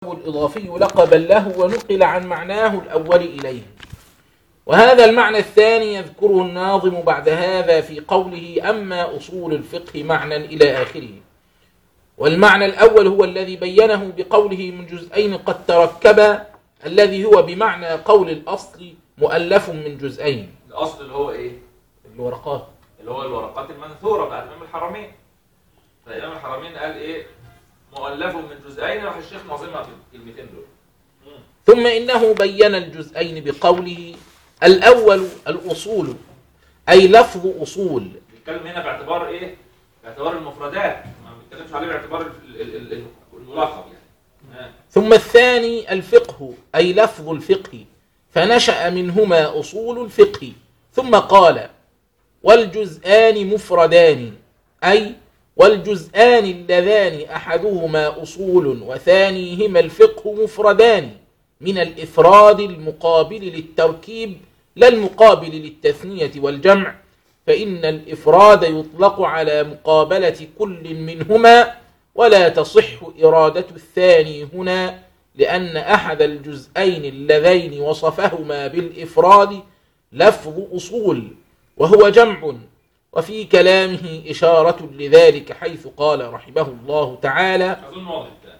الإضافي لقبا له ونقل عن معناه الأول إليه وهذا المعنى الثاني يذكره الناظم بعد هذا في قوله أما أصول الفقه معنى إلى آخره والمعنى الأول هو الذي بينه بقوله من جزئين قد تركبا الذي هو بمعنى قول الأصل مؤلف من جزئين الاصل اللي هو ايه الورقات اللي هو الورقات المنثوره بتاعت امام الحرمين فامام الحرمين قال ايه مؤلف من جزئين راح الشيخ ناظمها في الكلمتين دول ثم إنه بين الجزئين بقوله الأول الأصول أي لفظ أصول بيتكلم هنا باعتبار ايه باعتبار المفردات ما بيتكلمش عليه باعتبار ال- ال- ال- ال- الملقب يعني ها. ثم الثاني الفقه أي لفظ الفقه فنشأ منهما أصول الفقه ثم قال والجزآن مفردان أي والجزآن اللذان أحدهما أصول وثانيهما الفقه مفردان من الإفراد المقابل للتركيب لا المقابل للتثنية والجمع فإن الإفراد يطلق على مقابلة كل منهما ولا تصح إرادة الثاني هنا لأن أحد الجزئين اللذين وصفهما بالإفراد لفظ أصول وهو جمع وفي كلامه إشارة لذلك حيث قال رحمه الله تعالى اظن واضح الكلام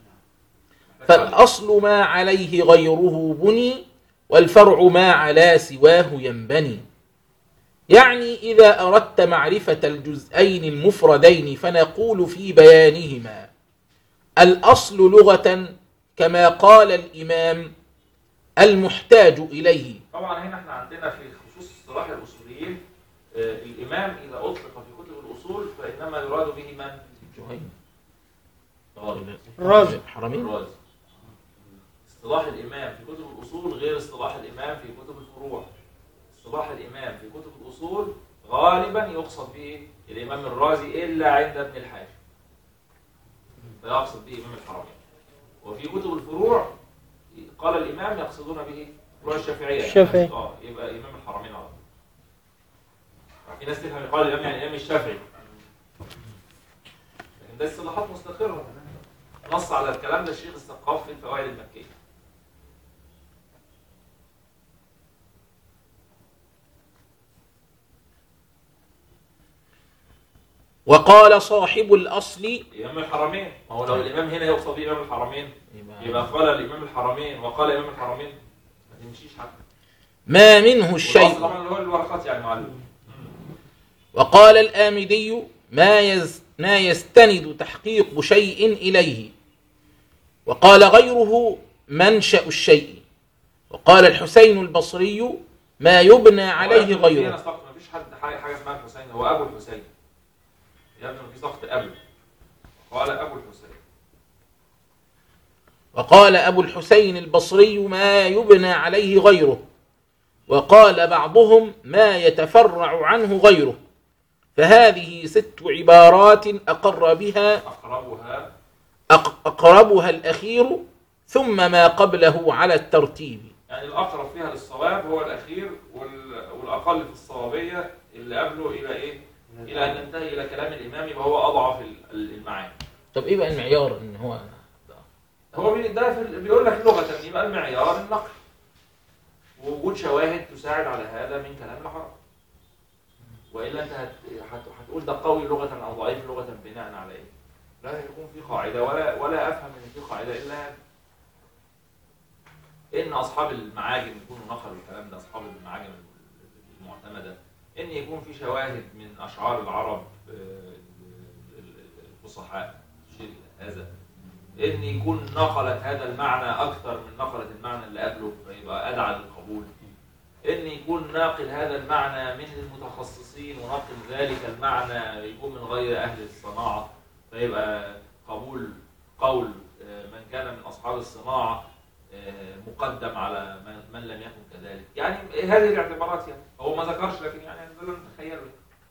فالأصل ما عليه غيره بني والفرع ما على سواه ينبني يعني إذا أردت معرفة الجزئين المفردين فنقول في بيانهما الأصل لغة كما قال الإمام المحتاج إليه طبعا هنا احنا عندنا في خصوص اصطلاح الاصوليين آه، الامام اذا اطلق في كتب الاصول فانما يراد به من؟ جهيم غالب الرازي حرمين الرازي اصطلاح الامام في كتب الاصول غير اصطلاح الامام في كتب الفروع اصطلاح الامام في كتب الاصول غالبا يقصد به الامام الرازي الا عند ابن الحاج لا يقصد به امام الحرمين وفي كتب الفروع قال الامام يقصدون به فروع الشافعيه الشافعي. اه يبقى امام الحرمين على طول في ناس تفهم يقال الامام يعني الامام الشافعي لكن ده اصطلاحات مستقره نص على الكلام ده الشيخ السقاف في الفوائد المكيه وقال صاحب الأصل امام الحرمين ما هو لو الامام هنا يقصد به امام الحرمين يبقى قال الامام الحرمين وقال امام الحرمين ما تمشيش حتى ما منه والأصل الشيء طبعا اللي هو الورقات يعني معلوم وقال الآمدي ما يز ما يستند تحقيق شيء إليه وقال غيره منشأ الشيء وقال الحسين البصري ما يبنى عليه هو غيره في سقط مفيش حد حاجه حاجه اسمها الحسين هو ابو الحسين يا ابني في سقط ابو قال ابو الحسين وقال أبو الحسين البصري ما يبنى عليه غيره وقال بعضهم ما يتفرع عنه غيره فهذه ست عبارات أقر بها اقربها أق- أقربها الأخير ثم ما قبله على الترتيب يعني الاقرب فيها للصواب هو الاخير وال- والاقل في الصوابيه اللي قبله الى ايه؟ الى ان ننتهي الى كلام الامام يبقى هو اضعف ال- ال- المعاني طب إيه بقى المعيار إن هو هو بي- ده في ال- بيقول لك لغه يبقى المعيار النقل ووجود شواهد تساعد على هذا من كلام العرب والا انت هت... هت... هتقول ده قوي لغه او ضعيف لغه بناء على ايه؟ لا يكون في قاعده ولا ولا افهم ان في قاعده الا هذا. ان اصحاب المعاجم يكونوا نقلوا الكلام ده اصحاب المعاجم المعتمده ان يكون في شواهد من اشعار العرب آه، الفصحاء تشير الى هذا ان يكون نقلت هذا المعنى اكثر من نقلت المعنى اللي قبله فيبقى ادعى للقبول ان يكون ناقل هذا المعنى من المتخصصين وناقل ذلك المعنى يكون من غير اهل الصناعه فيبقى قبول قول آه، من كان من اصحاب الصناعه آه، مقدم على من, من لم يكن كذلك يعني هذه الاعتبارات يعني هو ما ذكرش لكن يعني ده اللي نتخيله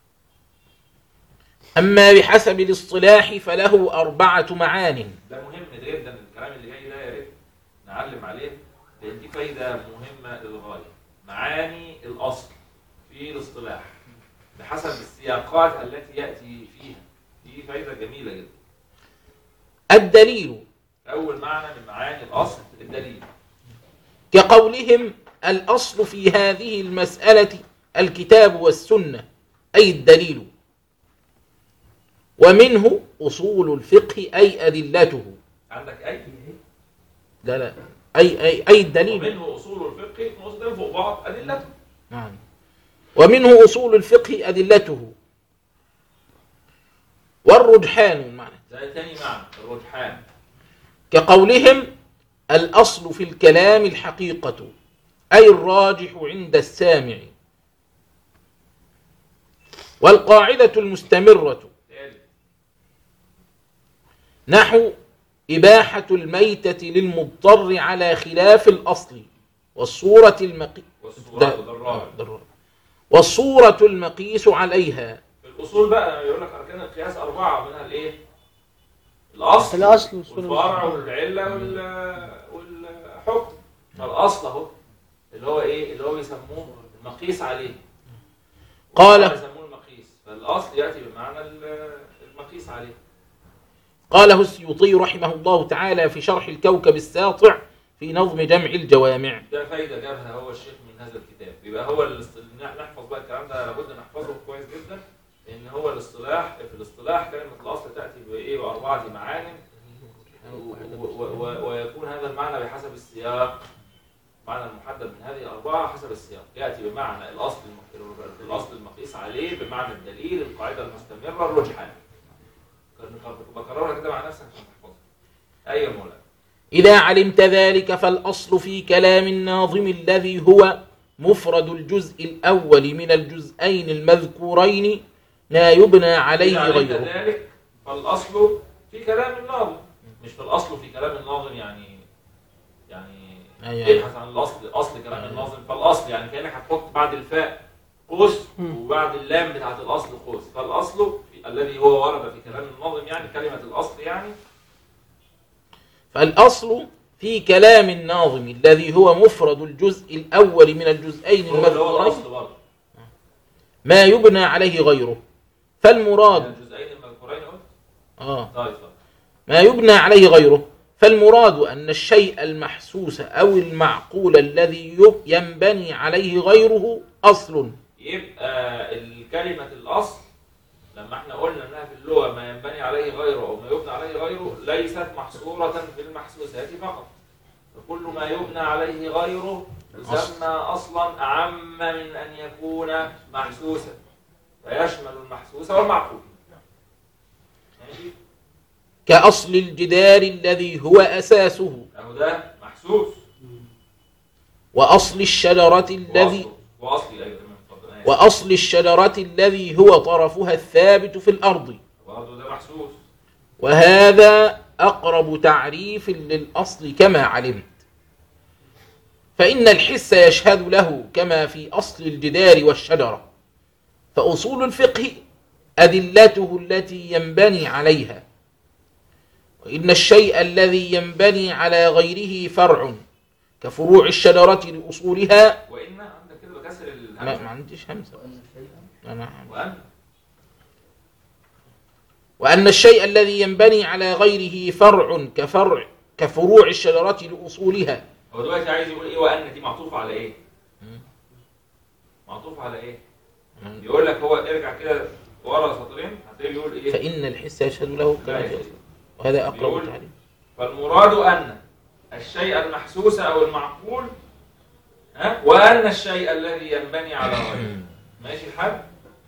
أما بحسب الاصطلاح فله أربعة معان ده مهم جدا الكلام اللي جاي ده يا ريت نعلم عليه لان دي فايده مهمه للغايه معاني الاصل في الاصطلاح بحسب السياقات التي ياتي فيها دي فايده جميله جدا الدليل اول معنى من معاني الاصل الدليل كقولهم الأصل في هذه المسألة الكتاب والسنة أي الدليل ومنه أصول الفقه أي أدلته عندك اي لا لا أي أي أي الدليل ومنه اصول الفقه نقطتين فوق بعض ادلته نعم ومنه أصول الفقه أدلته والرجحان معنى زي تاني معنى الرجحان كقولهم الأصل في الكلام الحقيقة أي الراجح عند السامع والقاعدة المستمرة ثالث نحو إباحة الميتة للمضطر على خلاف الأصل والصورة المقي... والصورة ده- ده الرابع ده الرابع. والصورة المقيس عليها الاصول بقى يقول لك اركان القياس اربعه منها الايه الاصل الأصل والصورة والفرع والعله وال والحكم فالاصل اهو اللي هو ايه اللي هو بيسموه المقيس عليه قال- والفرع يسموه المقيس فالاصل ياتي بمعنى ال- المقيس عليه قاله السيوطي رحمه الله تعالى في شرح الكوكب الساطع في نظم جمع الجوامع ده فايده جابها هو الشيخ من هذا الكتاب يبقى هو الاصط- نحفظ بقى الكلام ده لابد نحفظه كويس جدا ان هو الاصطلاح في الاصطلاح كلمه الاصل تاتي بايه باربعه معان و- و- و- ويكون هذا المعنى بحسب السياق معنى المحدد من هذه الأربعة حسب السياق يأتي بمعنى الأصل الم- الأصل المقيس عليه بمعنى الدليل القاعدة المستمرة الرجحان كان- بكررها كده مع نفسك عشان تحفظها أي مولانا إذا علمت ذلك فالأصل في كلام الناظم الذي هو مفرد الجزء الأول من الجزئين المذكورين لا يبنى عليه إذا علمت غيره ذلك فالأصل في كلام الناظم مش في الأصل في كلام الناظم يعني يعني أيوة. ابحث عن الأصل أصل كلام الناظم فالأصل يعني كأنك هتحط بعد الفاء قوس وبعد اللام بتاعت الأصل قوس فالأصل في الذي هو ورد في كلام الناظم يعني كلمة الأصل يعني فالأصل في كلام الناظم الذي هو مفرد الجزء الأول من الجزئين هو اللي هو المذكورين الأصل برضه ما يبنى عليه غيره من فالمراد الجزئين المذكورين قلت آه طيب اتفضل. ما يبنى عليه غيره فالمراد أن الشيء المحسوس أو المعقول الذي يب- ينبني عليه غيره أصل يبقى الكلمة الأصل لما احنا قلنا انها في اللغة ما ينبني عليه غيره او ما يبنى عليه غيره ليست محصورة في المحسوسات فقط فكل ما يبنى عليه غيره يسمى اصلا اعم من ان يكون محسوسا فيشمل المحسوس والمعقول ماشي كأصل الجدار الذي هو أساسه اهو ده محسوس وأصل الشجرة الذي وأصله. واصلي ايوه تمام اتفضل أنا آسف. وأصل الشجرة الذي هو طرفها الثابت في الأرض برضه ده محسوس وهذا أقرب تعريف للأصل كما علمت فإن الحس يشهد له كما في أصل الجدار والشجرة فأصول الفقه أدلته التي ينبني عليها وإن الشيء الذي ينبني على غيره فرع كفروع الشجرة لأصولها وان عندك كده بكسر ما, ما الهمزه عنديش همزة أنا وان وأن الشيء الذي ينبني على غيره فرع كفرع كفروع الشجرة لأصولها هو دلوقتي عايز يقول ايه وان دي معطوفه على ايه؟ معطوفه على ايه؟ بيقول لك هو ارجع كده ورا سطرين هتلاقيه بيقول ايه؟ فإن الحس يشهد له كما لا في يا أصل. وهذا أقرب بيقول- تعليم فالمراد ان الشيء المحسوس او المعقول ها وان الشيء الذي ينبني على غيره ماشي الحال؟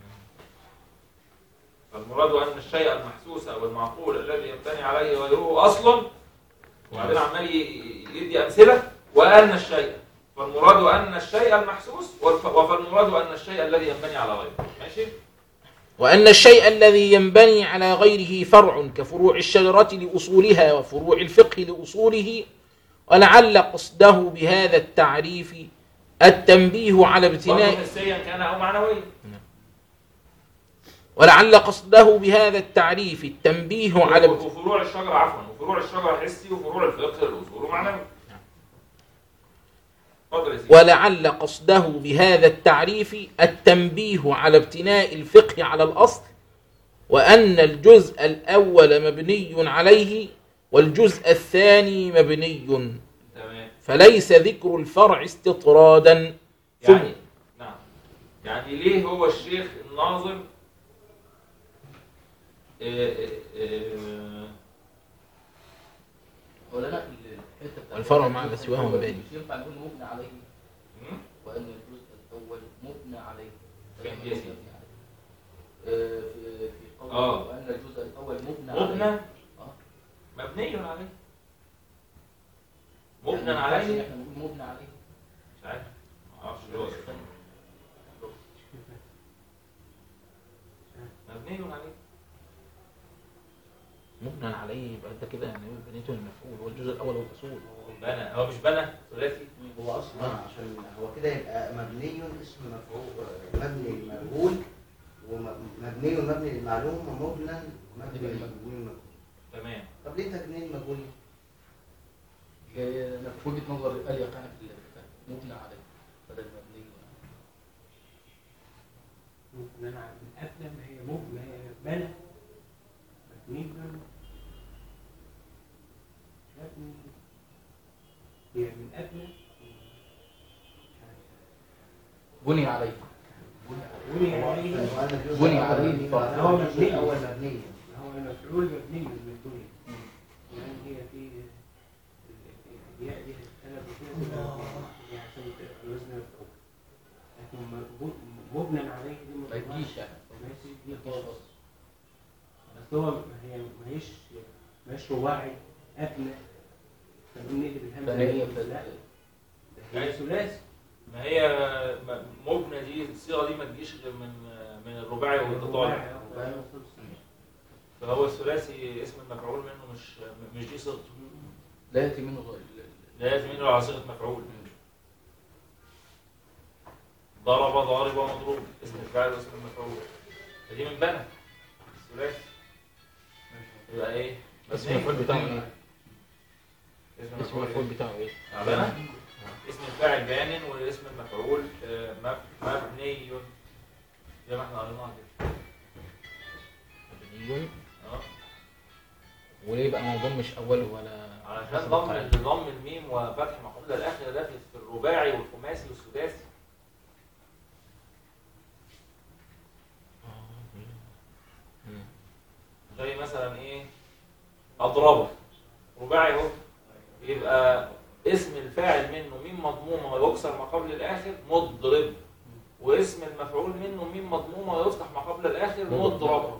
فالمراد ان الشيء المحسوس او المعقول الذي ينبني عليه غيره اصل وبعدين عمال ي- يدي امثله وان الشيء فالمراد ان الشيء المحسوس والف- وفالمراد ان الشيء الذي ينبني على غيره ماشي؟ وأن الشيء الذي ينبني على غيره فرع كفروع الشجرة لأصولها وفروع الفقه لأصوله ولعل قصده بهذا التعريف التنبيه على برضه ابتناء حسيا كان او معنويا ولعل قصده بهذا التعريف التنبيه على ابت- وفروع الشجره عفوا وفروع الشجره حسي وفروع الفقه الاصول معنوي اتفضل يا سيدي ولعل قصده بهذا التعريف التنبيه على ابتناء الفقه على الأصل وأن الجزء الأول مبني عليه والجزء الثاني مبني تمام فليس ذكر الفرع استطرادا ثم يعني نعم يعني ليه هو الشيخ الناظم آه، آه، هو لا لا الحته بتاعت والفرع مع ما سواه مباني. مش ينفع نقول مبنى عليه مم؟ وان الجزء الاول مبنى عليه فين دي يا سيدي؟ مبني عليه. آه، في في قوله آه. وان الجزء الاول مبنى مبنى عليه اه مبني عليه يعني مبنى ما ينفعش إن عليه احنا نقول مبنى عليه مش عارف ما اعرفش اللي هو مبني عليه مبنى عليه يبقى ده كده يعني بنيته المفعول هو الجزء الاول والاصول بنى هو مش بنى ثلاثي هو اصلا عشان هو كده يبقى مبني اسم مفعول مبني المجهول ومبني مبني للمعلوم ومبنى مبني للمجهول تمام طب ليه تجنين المجهول؟ هي أنا في وجهه نظر الاليه كانت مبنى عليه بدل مبني ممكن انا من قبل ما هي ممكن هي بنى مبني مبني هي من قبل بني عليه بني عليه وأنا الجزء بني الأول عليه مبني فقط. هو الجزء الأول مبني هو المفعول مبني من الدنيا يعني هي في الياء دي هتتقلب وكده تبقى هي عشان تبقى الوزن مفعول لكن م- مبنى عليه دي ما تجيش يعني ماشي دي ما تجيش خالص خالص. بس هو ما هي ما هيش ما هيش رباعي قبل فنقول نقلب الهمزه فهي دي لا ده هي ثلاثي ما هي م- مبنى دي الصيغه دي ما تجيش غير من من الرباعي والتطالع رباعي. فهو الثلاثي اسم المفعول منه مش مش دي صيغته لا ياتي منه غير ال- ال- لا يلزم منه على صيغه مفعول ضرب ضارب ومضروب اسم الفاعل واسم المفعول فدي من بنى الثلاثي يبقى ايه؟ اسم مبني. المفعول بتاعه ايه؟ اسم اسم المفعول بتاعه ايه؟ بنى اسم الفاعل بان واسم المفعول آه، مب- مبني زي ما احنا قريناها كده مبني اه وليه بقى ما ضمش اوله ولا علشان ضم ضم الميم وفتح ما قبل الاخر ده في في الرباعي والخماسي والسداسي مم. زي مثلا ايه اضربه رباعي اهو يبقى اسم الفاعل منه ميم مضمومه ويكسر ما قبل الاخر مضرب واسم المفعول منه ميم مضمومه ويفتح ما قبل الاخر مضرب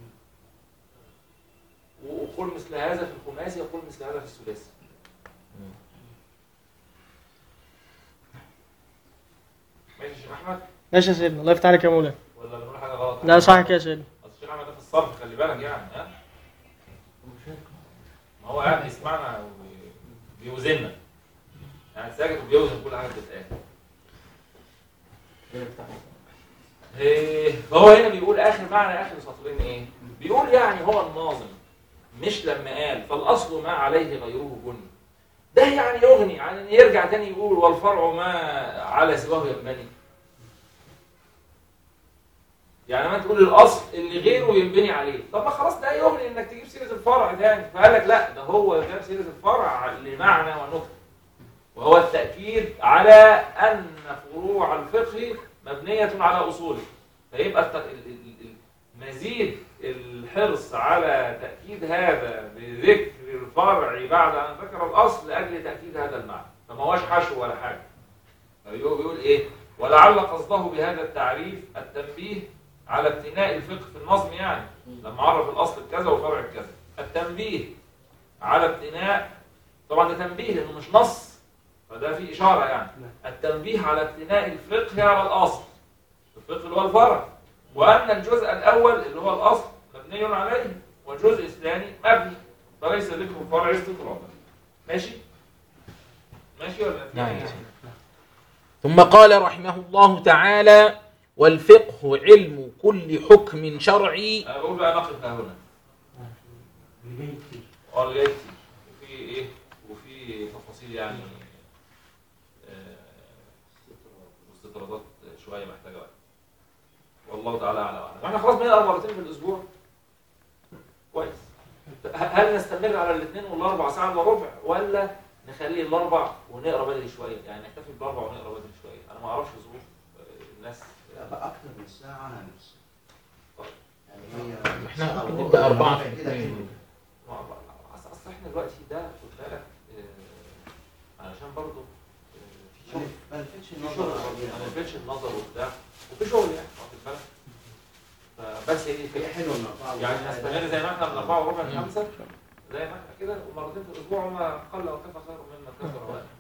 وقل مثل هذا في الخماسي وقل مثل هذا في الثلاثي مم. ماشي يا شيخ احمد ماشي يا سيدنا الله يفتح عليك يا مولانا ولا بنقول حاجه غلط لا صح كده يا سيدنا اصل الشيخ احمد ده في الصرف خلي بالك يعني ها ما هو قاعد بيسمعنا وبيوزننا يعني ساكت وبيوزن كل حاجه بتتقال إيه، فهو هنا بيقول اخر معنى اخر سطرين ايه بيقول يعني هو الناظم مش لما قال فالاصل ما عليه غيره بني ده يعني يغني عن ان يرجع تاني يقول والفرع ما على سواه ينبني يعني ما تقول الاصل اللي غيره ينبني عليه طب ما خلاص ده يغني انك تجيب سيره الفرع تاني فقال لك لا ده هو جاب سيره الفرع لمعنى ونكته وهو التاكيد على ان فروع الفقه مبنيه على اصوله فيبقى الت- ال- ال- ال- مزيد الحرص على تاكيد هذا بذكر الفرع بعد ان ذكر الاصل لاجل تاكيد هذا المعنى فما هوش حشو ولا حاجه فبيقول بيقول ايه ولعل قصده بهذا التعريف التنبيه على ابتناء الفقه في النظم يعني لما عرف الاصل بكذا وفرع بكذا التنبيه على ابتناء طبعا ده تنبيه لانه مش نص فده في اشاره يعني التنبيه على ابتناء الفقه على الاصل الفقه اللي هو الفرع وان الجزء الاول اللي هو الاصل مبني عليه والجزء الثاني مبني فليس ذكر الفرع استطرادا ماشي ماشي ولا في نعم أي يا حاجة؟ سيدي. ثم قال رحمه الله تعالى والفقه علم كل حكم شرعي انا بقول بقى نقف ها هنا اللي جاي كتير اه اللي جاي كتير وفي ايه وفي تفاصيل يعني آه، واستطرادات شويه محتاجه وقت والله تعالى اعلم واحنا خلاص بنقرا مرتين في الاسبوع كويس هل نستمر على الاثنين والاربع ساعه الا ربع ولا نخلي الاربع ونقرا بدري شويه يعني نكتفي بالاربع ونقرا بدري شويه انا ما اعرفش ظروف آه، الناس لا بقى اكتر من ساعه هنفس طيب. يعني هي احنا ساعة ممكن وربع نبدأ أربعة كده في كده الاثنين. ما أعرف- اصل أصل احنا دلوقتي ده خد بالك آه، علشان برضه آه، في شغل ما لفتش في النظر شغل عليها. ما لفتش النظر وبتاع وفي شغل يعني واخد بالك فبس هي دي هي الفكره حلوه من اربعه يعني وربع. نستمر زي ما احنا من اربعه وربع لخمسه زي ما احنا كده ومرتين في الاسبوع وما قل وكفى خير مما كثر وقل